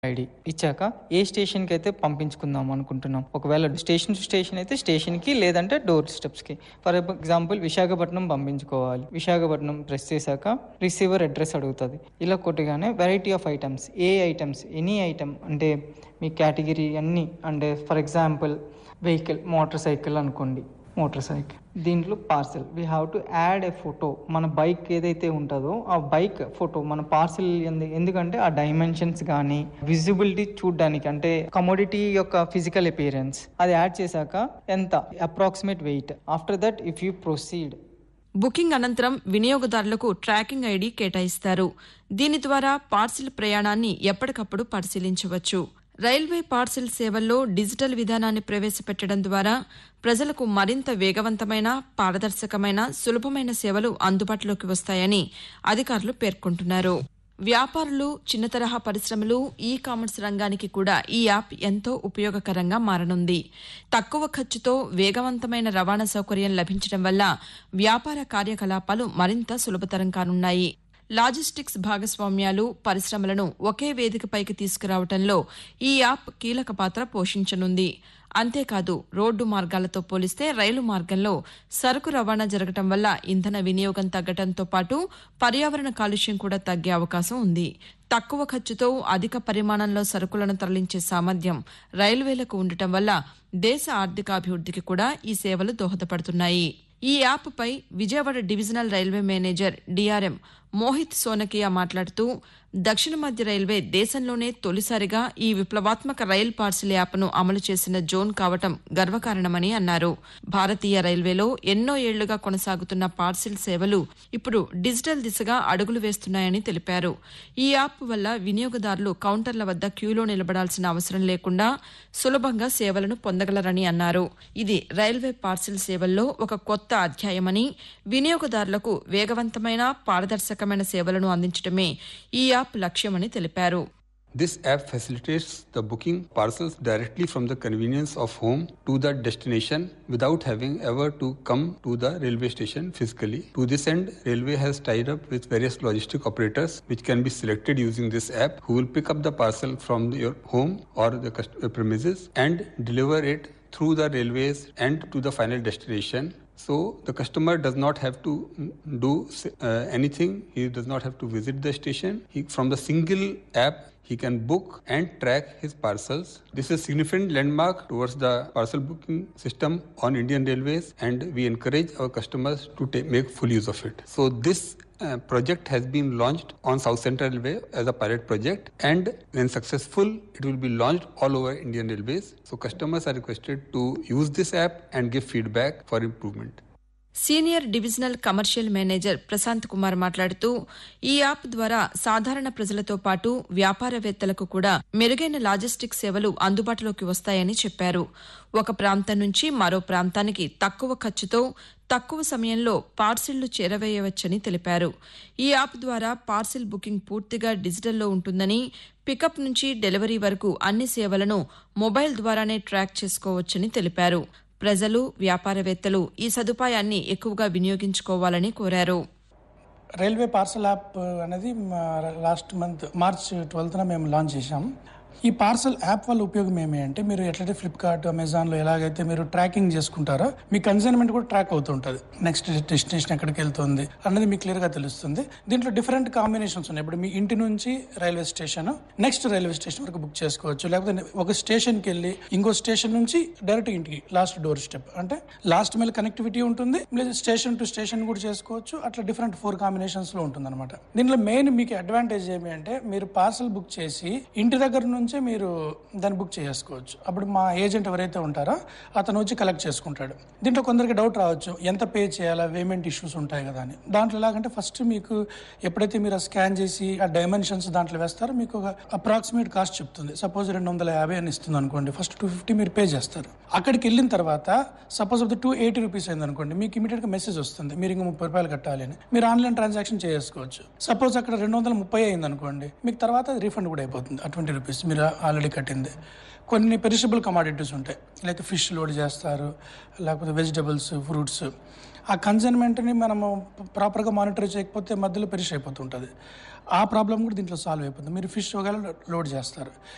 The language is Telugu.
ఐడి ఇచ్చాక ఏ స్టేషన్కి అయితే పంపించుకుందాం అనుకుంటున్నాం ఒకవేళ స్టేషన్ టు స్టేషన్ అయితే స్టేషన్కి లేదంటే డోర్ స్టెప్స్కి ఫర్ ఎగ్జాంపుల్ విశాఖపట్నం పంపించుకోవాలి విశాఖపట్నం ప్రెస్ చేశాక రిసీవర్ అడ్రస్ అడుగుతుంది ఇలా కొట్టగానే variety of items a items any item అంటే మీ కేటగిరీ అన్నీ అంటే for example vehicle motorcycle అనుకోండి మోటార్ సైకిల్ దీంట్లో parcel we have to add a photo మన బైక్ ఏదైతే ఉంటుందో ఆ బైక్ ఫోటో మన పార్సెల్ ఎందుకంటే ఆ డైమెన్షన్స్ కానీ విజిబిలిటీ చూడడానికి అంటే కమోడిటీ యొక్క ఫిజికల్ అపియరెన్స్ అది యాడ్ చేశాక ఎంత approximate weight after that if you proceed booking అనంతరం వినియోగదారులకు ట్రాకింగ్ ఐడి కేటాయిస్తారు దీని ద్వారా పార్సిల్ ప్రయాణాన్ని ఎప్పటికప్పుడు పరిశీలించవచ్చు రైల్వే పార్సిల్ సేవల్లో డిజిటల్ విధానాన్ని ప్రవేశపెట్టడం ద్వారా ప్రజలకు మరింత వేగవంతమైన పారదర్శకమైన సులభమైన సేవలు అందుబాటులోకి వస్తాయని అధికారులు పేర్కొంటున్నారు వ్యాపారులు చిన్న తరహా పరిశ్రమలు ఈ కామర్స్ రంగానికి కూడా ఈ యాప్ ఎంతో ఉపయోగకరంగా మారనుంది తక్కువ ఖర్చుతో వేగవంతమైన రవాణా సౌకర్యం లభించడం వల్ల వ్యాపార కార్యకలాపాలు మరింత సులభతరం కానున్నాయి లాజిస్టిక్స్ భాగస్వామ్యాలు పరిశ్రమలను ఒకే వేదికపైకి తీసుకురావడంలో ఈ యాప్ కీలక పాత్ర పోషించనుంది అంతేకాదు రోడ్డు మార్గాలతో పోలిస్తే రైలు మార్గంలో సరుకు రవాణా జరగటం వల్ల ఇంధన వినియోగం తగ్గటంతో పాటు పర్యావరణ కాలుష్యం కూడా తగ్గే అవకాశం ఉంది తక్కువ ఖర్చుతో అధిక పరిమాణంలో సరుకులను తరలించే సామర్థ్యం రైల్వేలకు ఉండటం వల్ల దేశ ఆర్థికాభివృద్ధికి కూడా ఈ సేవలు దోహదపడుతున్నాయి ఈ యాప్పై Vijayawada divisional railway manager DRM Mohit Sonakiya మాట్లాడుతూ దక్షిణ మధ్య రైల్వే దేశంలోనే తొలిసారిగా ఈ విప్లవాత్మక రైల్ పార్సిల్ యాప్ను అమలు చేసిన జోన్ కావటం గర్వకారణమని అన్నారు భారతీయ రైల్వేలో ఎన్నో ఏళ్లుగా కొనసాగుతున్న పార్సిల్ సేవలు ఇప్పుడు డిజిటల్ దిశగా అడుగులు వేస్తున్నాయని తెలిపారు ఈ యాప్ వల్ల వినియోగదారులు కౌంటర్ల వద్ద క్యూలో నిలబడాల్సిన అవసరం లేకుండా సులభంగా సేవలను పొందగలరని అన్నారు ఇది రైల్వే పార్సిల్ సేవల్లో ఒక కొత్త అధ్యాయమని వినియోగదారులకు వేగవంతమైన పారదర్శకమైన సేవలను అందించడమే ఈ యాప్ లక్ష్యమని తెలిపారు This app facilitates the booking parcels directly from the convenience of home to the destination without having ever to come to the railway station physically. To this end, railway has tied up with various logistic operators which can be selected using this app who will pick up the parcel from your home or the cust- uh, premises and deliver it through the railways and to the final destination so the customer does not have to mm, do uh, anything. He does not have to visit the station. He, from the single app, he can book and track his parcels. This is a significant landmark towards the parcel booking system on Indian Railways, and we encourage our customers to ta- make full use of it. So this uh, project has been launched on South Central Railway as a pilot project, and when successful, it will be launched all over Indian Railways. So customers are requested to use this app and give feedback for improvement. Senior divisional commercial manager Prashant Kumar మాట్లాడుతూ ఈ యాప్ ద్వారా సాధారణ ప్రజలతో పాటు వ్యాపారవేత్తలకు కూడా మెరుగైన లాజిస్టిక్ సేవలు అందుబాటులోకి వస్తాయని చెప్పారు ఒక ప్రాంతం నుంచి మరో ప్రాంతానికి తక్కువ ఖర్చుతో తక్కువ సమయంలో పార్సిళ్లు చేరవేయవచ్చని తెలిపారు ఈ యాప్ ద్వారా పార్సిల్ బుకింగ్ పూర్తిగా డిజిటల్లో ఉంటుందని పికప్ నుంచి డెలివరీ వరకు అన్ని సేవలను మొబైల్ ద్వారానే ట్రాక్ చేసుకోవచ్చని తెలిపారు ప్రజలు వ్యాపారవేత్తలు ఈ సదుపాయాన్ని ఎక్కువగా వినియోగించుకోవాలని కోరారు రైల్వే పార్సల్ యాప్ అనేది లాస్ట్ మంత్ మార్చ్ ట్వెల్త్న మేము లాంచ్ చేశాం ఈ పార్సల్ యాప్ వల్ల ఉపయోగం ఏమి అంటే మీరు ఎట్లయితే ఫ్లిప్కార్ట్ అమెజాన్లో ఎలాగైతే మీరు ట్రాకింగ్ చేసుకుంటారో మీ కన్సైన్మెంట్ కూడా ట్రాక్ అవుతుంటుంది నెక్స్ట్ డెస్టినేషన్ ఎక్కడికి వెళ్తుంది అన్నది మీకు క్లియర్గా తెలుస్తుంది దీంట్లో డిఫరెంట్ కాంబినేషన్స్ ఉన్నాయి ఇప్పుడు మీ ఇంటి నుంచి railway station next railway station వరకు బుక్ చేసుకోవచ్చు లేకపోతే ఒక స్టేషన్కి వెళ్ళి ఇంకో స్టేషన్ నుంచి డైరెక్ట్ ఇంటికి లాస్ట్ డోర్ స్టెప్ అంటే లాస్ట్ మైల్ కనెక్టివిటీ ఉంటుంది లేదా స్టేషన్ టు స్టేషన్ కూడా చేసుకోవచ్చు అట్లా డిఫరెంట్ ఫోర్ కాంబినేషన్స్ లో ఉంటుంది అనమాట దీంట్లో మెయిన్ మీకు అడ్వాంటేజ్ ఏమి అంటే మీరు పార్సల్ బుక్ చేసి ఇంటి దగ్గర నుంచే మీరు దాన్ని బుక్ చేసుకోవచ్చు అప్పుడు మా ఏజెంట్ ఎవరైతే ఉంటారో అతను వచ్చి కలెక్ట్ చేసుకుంటాడు దీంట్లో కొందరికి డౌట్ రావచ్చు ఎంత పే చేయాలా పేమెంట్ ఇష్యూస్ ఉంటాయి కదా అని దాంట్లో ఎలాగంటే ఫస్ట్ మీకు ఎప్పుడైతే మీరు స్కాన్ చేసి ఆ డైమెన్షన్స్ దాంట్లో వేస్తారో మీకు ఒక అప్రాక్సిమేట్ కాస్ట్ చెప్తుంది సపోజ్ రెండు వందల యాభై అని ఇస్తుంది అనుకోండి ఫస్ట్ టూ ఫిఫ్టీ మీరు పే చేస్తారు అక్కడికి వెళ్ళిన తర్వాత suppose of two eighty rupees అయింది అనుకోండి మీకు ఇమీడియట్ గా మెసేజ్ వస్తుంది మీరు ఇంకా ముప్పై రూపాయలు కట్టాలి అని మీరు ఆన్లైన్ ట్రాన్సాక్షన్ చేసుకోవచ్చు సపోజ్ అక్కడ రెండు వందల ముప్పై అయింది అనుకోండి మీకు తర్వాత రీఫండ్ కూడా అయిపోతుంది ఆ ట్వంటీ రూపీస్ మీరు ఆల్రెడీ కట్టింది కొన్ని పెరిషబుల్ కమాడిటీస్ ఉంటాయి లైక్ ఫిష్ లోడ్ చేస్తారు లేకపోతే వెజిటబుల్స్ ఫ్రూట్స్ ఆ కన్సైన్మెంట్ని మనము ప్రాపర్గా మానిటర్ చేయకపోతే మధ్యలో పెరిష్ అయిపోతుంటుంది ఆ ప్రాబ్లం కూడా దీంట్లో సాల్వ్ అయిపోతుంది మీరు ఫిష్ ఒకవేళ లోడ్ చేస్తారు